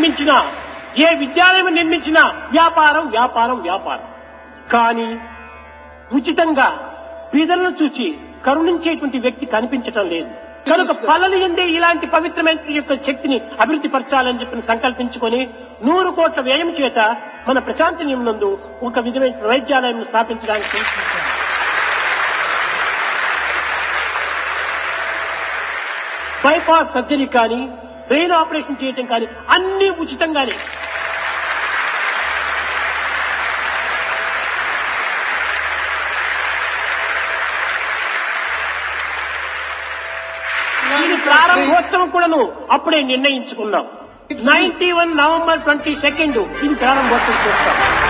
నిర్మించినా ఏ విద్యాలయం నిర్మించినా వ్యాపారం వ్యాపారం వ్యాపారం కానీ ఉచితంగా బీదలను చూచి కరుణించేటువంటి వ్యక్తి కనిపించటం లేదు కనుక పనులు ఎందే ఇలాంటి పవిత్రమైన యొక్క శక్తిని అభివృద్ధి పరచాలని చెప్పి సంకల్పించుకొని నూరు కోట్ల వ్యయం చేత మన ప్రశాంతి నందు ఒక విధమైన వైద్యాలయం స్థాపించడానికి ప్రయత్నించాం. బైపాస్ సర్జరీ కానీ బ్రెయిన్ ఆపరేషన్ చేయటం కానీ అన్ని ఉచితంగానే ఇది ప్రారంభోత్సవం కూడాను అప్పుడే నిర్ణయించుకున్నాం ninety one November twenty second ఇది ప్రారంభోత్సవం చేస్తాం